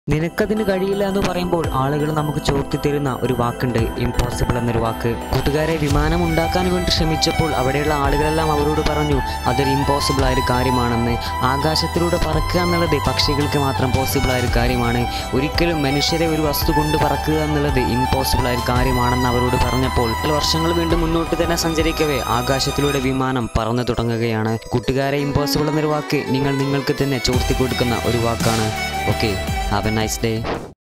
നിനക്കതിന് കഴിയില്ല എന്ന് പറയുമ്പോൾ ആളുകൾ നമുക്ക് ചോർത്തി തരുന്ന ഒരു വാക്കുണ്ട് ഇമ്പോസിബിൾ എന്നൊരു വാക്ക് കൂട്ടുകാരെ വിമാനം ഉണ്ടാക്കാൻ വേണ്ടി ശ്രമിച്ചപ്പോൾ അവിടെയുള്ള ആളുകളെല്ലാം അവരോട് പറഞ്ഞു അതൊരു ഇമ്പോസിബിൾ ആയ ഒരു കാര്യമാണെന്ന് ആകാശത്തിലൂടെ പറക്കുക എന്നുള്ളത് പക്ഷികൾക്ക് മാത്രം പോസിബിൾ ആയ ഒരു കാര്യമാണ് ഒരിക്കലും മനുഷ്യരെ ഒരു വസ്തു കൊണ്ട് പറക്കുക എന്നുള്ളത് ഇമ്പോസിബിൾ ആയ ഒരു കാര്യമാണെന്ന് അവരോട് പറഞ്ഞപ്പോൾ ചില വർഷങ്ങൾ വീണ്ടും മുന്നോട്ട് തന്നെ സഞ്ചരിക്കവേ ആകാശത്തിലൂടെ വിമാനം പറന്നു തുടങ്ങുകയാണ് കൂട്ടുകാരെ ഇമ്പോസിബിൾ എന്നൊരു വാക്ക് നിങ്ങൾ നിങ്ങൾക്ക് തന്നെ ചോർത്തി കൊടുക്കുന്ന ഒരു വാക്കാണ് okay have a nice day